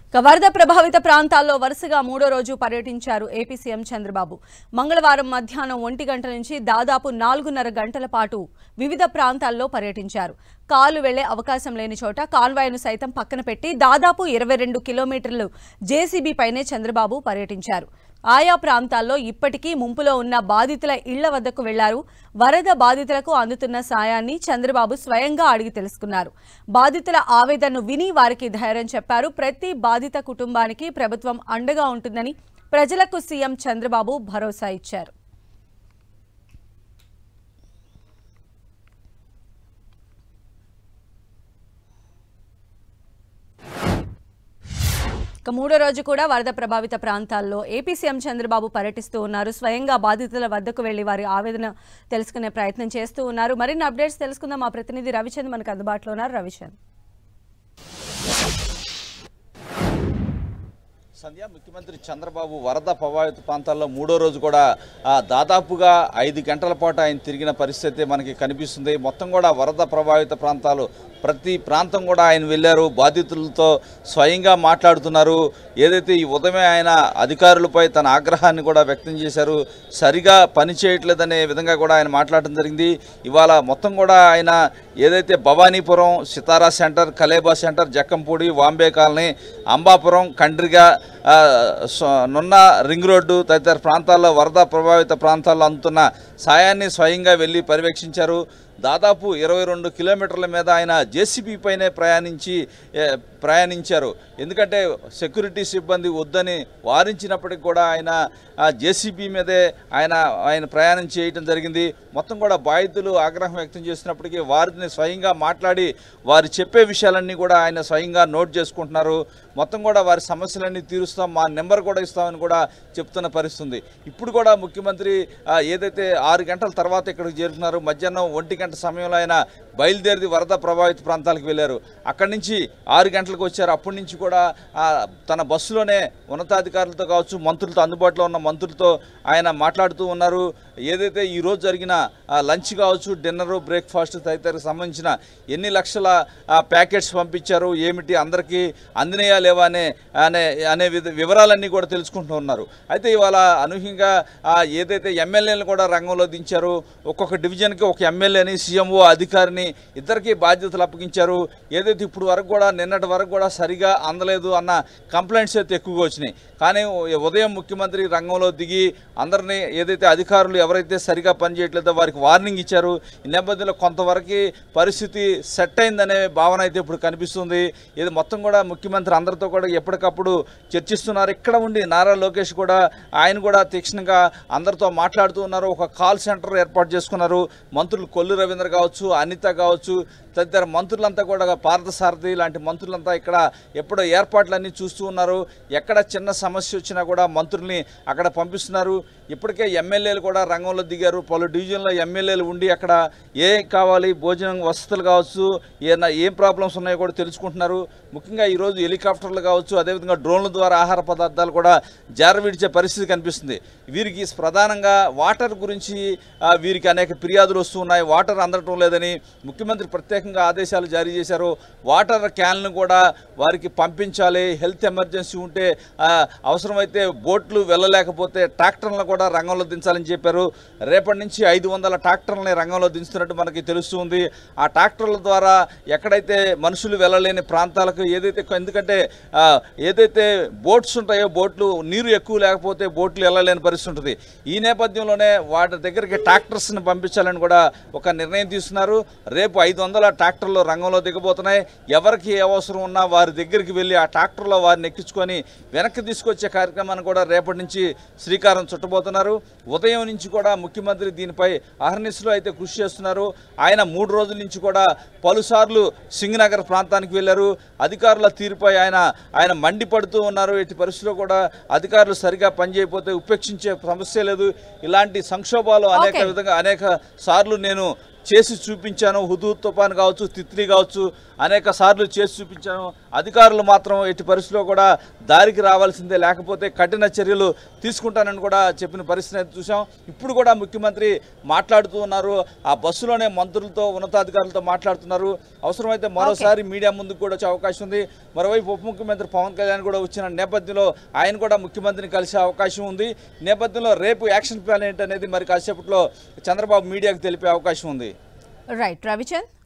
ఇక వరద ప్రభావిత ప్రాంతాల్లో వరుసగా మూడో రోజు పర్యటించారు ఏపీ సీఎం చంద్రబాబు మంగళవారం మధ్యాహ్నం ఒంటి గంట నుంచి దాదాపు నాలుగున్నర గంటల పాటు వివిధ ప్రాంతాల్లో పర్యటించారు కాలు వెళ్లే అవకాశం లేని చోట కాల్వాయ్ను సైతం పక్కన పెట్టి దాదాపు ఇరవై రెండు కిలోమీటర్లు జేసీబీ పైనే చంద్రబాబు పర్యటించారు ఆయా ప్రాంతాల్లో ఇప్పటికీ ముంపులో ఉన్న బాధితుల ఇళ్ల వద్దకు వెళ్లారు వరద బాధితులకు అందుతున్న సాయాన్ని చంద్రబాబు స్వయంగా అడిగి తెలుసుకున్నారు బాధితుల ఆవేదనను విని వారికి ధైర్యం చెప్పారు ప్రతి బాధిత కుటుంబానికి ప్రభుత్వం అండగా ఉంటుందని ప్రజలకు సీఎం చంద్రబాబు భరోసా ఇచ్చారు ఇక మూడో రోజు కూడా వరద ప్రభావిత ప్రాంతాల్లో ఏపీ సీఎం చంద్రబాబు పర్యటిస్తూ ఉన్నారు స్వయంగా బాధితుల వద్దకు వెళ్లి వారి ఆవేదన తెలుసుకునే ప్రయత్నం చేస్తూ ఉన్నారు మరిన్ని అప్డేట్స్ తెలుసుకుందాం మా ప్రతినిధి రవిచంద్ మనకు అందుబాటులో ఉన్నారు రవిచంద్ సంధ్య ముఖ్యమంత్రి చంద్రబాబు వరద ప్రభావిత ప్రాంతాల్లో మూడో రోజు కూడా ఆ, దాదాపుగా ఐదు గంటల పాటు ఆయన తిరిగిన పరిస్థితి మనకి కనిపిస్తుంది మొత్తం కూడా వరద ప్రభావిత ప్రాంతాలు ప్రతి ప్రాంతం కూడా ఆయన వెళ్ళారు బాధితులతో స్వయంగా మాట్లాడుతున్నారు ఏదైతే ఈ ఉదయమే ఆయన అధికారులపై తన ఆగ్రహాన్ని కూడా వ్యక్తం చేశారు సరిగా పని చేయట్లేదనే విధంగా కూడా ఆయన మాట్లాడటం జరిగింది ఇవాళ మొత్తం కూడా ఆయన ఏదైతే Bhavanipuram Sitara centre Kaleba centre Jakkampudi Vambay colony Ambapuram Kandriga ఆ, స- నున్న రింగ్ రోడ్డు తదితర ప్రాంతాల్లో వరద ప్రభావిత ప్రాంతాల్లో అందుతున్న సాయాన్ని స్వయంగా వెళ్ళి పర్యవేక్షించారు దాదాపు ఇరవై రెండు కిలోమీటర్ల మీద ఆయన జేసీబీ పైనే ప్రయాణించి ఏ, ప్రయాణించారు ఎందుకంటే సెక్యూరిటీ సిబ్బంది వద్దని వారించినప్పటికి కూడా ఆయన ఆ జేసీబీ మీదే ఆయన ఆయన ప్రయాణం చేయటం జరిగింది మొత్తం కూడా బాధితులు ఆగ్రహం వ్యక్తం చేసినప్పటికీ వారిని స్వయంగా మాట్లాడి వారు చెప్పే విషయాలన్నీ కూడా ఆయన స్వయంగా నోట్ చేసుకుంటున్నారు మొత్తం కూడా వారి సమస్యలన్నీ తీరుస్తాం మా నెంబర్ కూడా ఇస్తామని కూడా చెప్తున్న పరిస్థితి ఉంది ఇప్పుడు కూడా ముఖ్యమంత్రి ఆ, ఏదైతే ఆరు గంటల తర్వాత ఇక్కడికి చేరుకున్నారు మధ్యాహ్నం ఒంటి గంట సమయంలో ఆయన బయలుదేరి వరద ప్రభావిత ప్రాంతాలకు వెళ్ళారు అక్కడి నుంచి ఆరు గంటలకు వచ్చారు అప్పటి నుంచి కూడా ఆ, తన బస్సులోనే ఉన్నతాధికారులతో కావచ్చు మంత్రులతో అందుబాటులో ఉన్న మంత్రులతో ఆయన మాట్లాడుతూ ఉన్నారు ఏదైతే ఈ రోజు జరిగిన ఆ, లంచ్ కావచ్చు డిన్నరు బ్రేక్ఫాస్ట్ తదితరకు సంబంధించిన ఎన్ని లక్షల ఆ, ప్యాకెట్స్ పంపించారు ఏమిటి అందరికీ అందినయా లేవా అనే అనే అనే విధ- వివరాలన్నీ కూడా తెలుసుకుంటూ ఉన్నారు అయితే ఇవాళ అనూహ్యంగా ఆ, ఏదైతే ఎమ్మెల్యేలను కూడా రంగంలో దించారు ఒక్కొక్క డివిజన్కి ఒక ఎమ్మెల్యేని సీఎంఓ అధికారిని ఇద్దరికి బాధ్యతలు అప్పగించారు ఏదైతే ఇప్పుడు వరకు కూడా నిన్నటి వరకు కూడా సరిగా అందలేదు అన్న కంప్లైంట్స్ అయితే ఎక్కువగా వచ్చినాయి కానీ ఉదయం ముఖ్యమంత్రి రంగంలో దిగి అందరినీ ఏదైతే అధికారులు ఎవరైతే సరిగా పనిచేయట్లేదో వారికి వార్నింగ్ ఇచ్చారు ఈ నేపథ్యంలో కొంతవరకు పరిస్థితి సెట్ అయిందనే భావన అయితే ఇప్పుడు కనిపిస్తుంది ఇది మొత్తం కూడా ముఖ్యమంత్రి అందరితో కూడా ఎప్పటికప్పుడు చర్చిస్తున్నారు ఇక్కడ ఉండి నారా లోకేష్ కూడా ఆయన కూడా తీక్షణంగా అందరితో మాట్లాడుతూ ఉన్నారు ఒక కాల్ సెంటర్ ఏర్పాటు చేసుకున్నారు మంత్రులు కొల్లు రవీంద్ర కావచ్చు అనిత కావచ్చు తదితర మంత్రులంతా కూడా పార్థసారథి లాంటి మంత్రులంతా ఇక్కడ ఎప్పుడో ఏర్పాట్లన్నీ చూస్తూ ఉన్నారు ఎక్కడ చిన్న సమస్య వచ్చినా కూడా మంత్రుల్ని అక్కడ పంపిస్తున్నారు ఇప్పటికే ఎమ్మెల్యేలు కూడా రంగంలో దిగారు పలు డివిజన్లో ఎమ్మెల్యేలు ఉండి అక్కడ ఏ కావాలి భోజనం వసతులు కావచ్చు ఏమైనా ఏం ప్రాబ్లమ్స్ ఉన్నాయో కూడా తెలుసుకుంటున్నారు ముఖ్యంగా ఈరోజు హెలికాప్టర్లు కావచ్చు అదేవిధంగా డ్రోన్ల ద్వారా ఆహార పదార్థాలు కూడా జారవిడిచే పరిస్థితి కనిపిస్తుంది వీరికి ప్రధానంగా వాటర్ గురించి ఆ, వీరికి అనేక ఫిర్యాదులు వస్తూ ఉన్నాయి వాటర్ అందటం లేదని ముఖ్యమంత్రి ప్రత్యేకంగా ఆదేశాలు జారీ చేశారు వాటర్ క్యాన్లను కూడా వారికి పంపించాలి హెల్త్ ఎమర్జెన్సీ ఉంటే ఆ, అవసరమైతే బోట్లు వెళ్ళలేకపోతే ట్రాక్టర్లను కూడా రంగంలో దించాలని చెప్పారు రేపటి నుంచి ఐదు వందల ట్రాక్టర్లని రంగంలో దించుతున్నట్టు మనకి తెలుస్తుంది ఆ ట్రాక్టర్ల ద్వారా ఎక్కడైతే మనుషులు వెళ్ళలేని ప్రాంతాలకు ఏదైతే ఎందుకంటే ఆ, ఏదైతే బోట్స్ ఉంటాయో బోట్లు నీరు ఎక్కువ లేకపోతే బోట్లు వెళ్ళలేని పరిస్థితి ఉంటుంది ఈ నేపథ్యంలోనే వాటి దగ్గరికి ట్రాక్టర్స్ని పంపించాలని కూడా ఒక నిర్ణయం తీసుకున్నారు రేపు ఐదు వందల ట్రాక్టర్లు రంగంలో దిగబోతున్నాయి ఎవరికి ఏ అవసరం ఉన్నా వారి దగ్గరికి వెళ్ళి ఆ ట్రాక్టర్లో వారిని ఎక్కించుకొని వెనక్కి తీసుకొచ్చే కార్యక్రమాన్ని కూడా రేపటి నుంచి శ్రీకారం చుట్టబోతున్నారు ఉదయం నుంచి కూడా ముఖ్యమంత్రి దీనిపై అహర్నిశలో అయితే కృషి చేస్తున్నారు ఆయన మూడు రోజుల నుంచి కూడా పలుసార్లు సింగనగర్ ప్రాంతానికి వెళ్ళారు అధికారుల తీరుపై ఆయన ఆయన మండిపడుతూ ఉన్నారు ఎట్టి పరిస్థితుల్లో కూడా అధికారులు సరిగా పనిచేయకపోతే ఉపేక్షించే సమస్య లేదు ఇలాంటి సంక్షోభాలు అనేక Okay. విధంగా అనేక సార్లు నేను చేసి చూపించాను హుదూ తుఫాన్ కావచ్చు తిత్లీ కావచ్చు అనేక సార్లు చేసి చూపించాను అధికారులు మాత్రం ఎట్టి పరిస్థితిలో కూడా దారికి రావాల్సిందే లేకపోతే కఠిన చర్యలు తీసుకుంటానని కూడా చెప్పిన పరిస్థితి అయితే చూసాం ఇప్పుడు కూడా ముఖ్యమంత్రి మాట్లాడుతూ ఉన్నారు ఆ బస్సులోనే మంత్రులతో ఉన్నతాధికారులతో మాట్లాడుతున్నారు అవసరమైతే మరోసారి మీడియా ముందుకు కూడా వచ్చే అవకాశం ఉంది మరోవైపు ఉప ముఖ్యమంత్రి పవన్ కళ్యాణ్ కూడా వచ్చిన నేపథ్యంలో ఆయన కూడా ముఖ్యమంత్రిని కలిసే అవకాశం ఉంది ఈ నేపథ్యంలో రేపు యాక్షన్ ప్లాన్ ఏంటనేది మరి కాసేపట్లో చంద్రబాబు మీడియాకు తెలిపే అవకాశం ఉంది రైట్ రవిచంద్